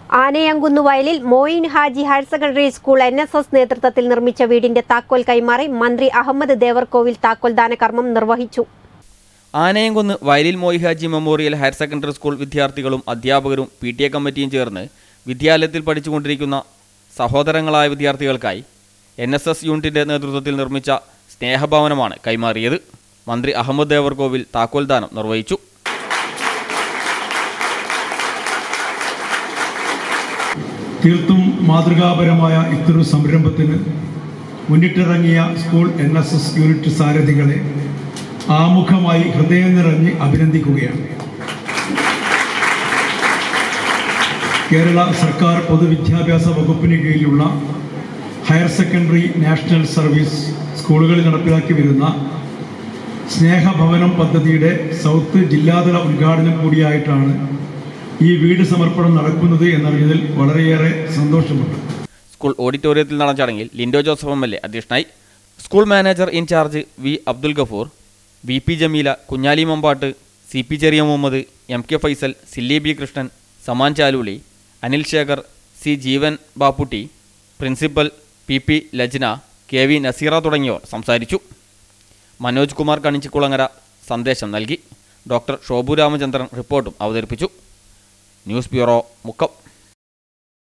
ആനയങ്കുന്നു Vayalil Moin Haji higher secondary school N S S നേതൃത്വത്തിൽ നിർമ്മിച്ച വീടിന്റെ താക്കോൽ കൈമാറി മന്ത്രി അഹമ്മദ് ദേവർകോവിൽ താക്കോൽദാന കർമ്മം നിർവഹിച്ചു Anayamkunnu Vayalil Moyihaji memorial higher secondary school വിദ്യാർത്ഥികളും അധ്യാപകരും പി ടി എ കമ്മിറ്റിയും ചേർന്ന് വിദ്യാലയത്തിൽ പഠിച്ചുകൊണ്ടിരിക്കുന്ന സഹോദരങ്ങളായ വിദ്യാർത്ഥികൾക്കായി എൻ എസ് എസ് യൂണിറ്റിന്റെ നേതൃത്വത്തിൽ നിർമ്മിച്ച സ്നേഹഭവനമാണ് കൈമാറിയത് മന്ത്രി അഹമ്മദ് ദേവർകോവിൽ താക്കോൽദാനം നിർവഹിച്ചു തീർത്തും മാതൃകാപരമായ ഇത്തരം സംരംഭത്തിന് മുന്നിട്ടിറങ്ങിയ school N S S unit സാരഥികളെ ആമുഖമായി ഹൃദയം നിറഞ്ഞ് അഭിനന്ദിക്കുകയാണ് കേരള സർക്കാർ പൊതുവിദ്യാഭ്യാസ വകുപ്പിന് കീഴിലുള്ള ഹയർ സെക്കൻഡറി നാഷണൽ സർവീസ് സ്കൂളുകളിൽ നടപ്പിലാക്കി വരുന്ന സ്നേഹഭവനം പദ്ധതിയുടെ സൗത്ത് ജില്ലാതല ഉദ്ഘാടനം കൂടിയായിട്ടാണ് ഈ വീട് സമർപ്പണം നടക്കുന്നത് എന്നറിഞ്ഞതിൽ വളരെയേറെ സന്തോഷമുണ്ട് സ്കൂൾ ഓഡിറ്റോറിയത്തിൽ നടന്ന ചടങ്ങിൽ Linto Joseph M L A അധ്യക്ഷനായി school manager in charge V Abdul Gafoor V P Jameela Kunhali Mambatt C P Cheriya Muhammed M K Faisal Silly B Krishnan Saman Chaluli Anil Shekhar C Jeevan Bapputty principal P P Lajna K V Naseera തുടങ്ങിയവർ സംസാരിച്ചു മനോജ് കുമാർ കണിച്ചിക്കുളങ്ങര സന്ദേശം നൽകി ഡോക്ടർ ഷോബു രാമചന്ദ്രൻ റിപ്പോർട്ടും അവതരിപ്പിച്ചു ന്യൂസ് ബ്യൂറോ മുക്കം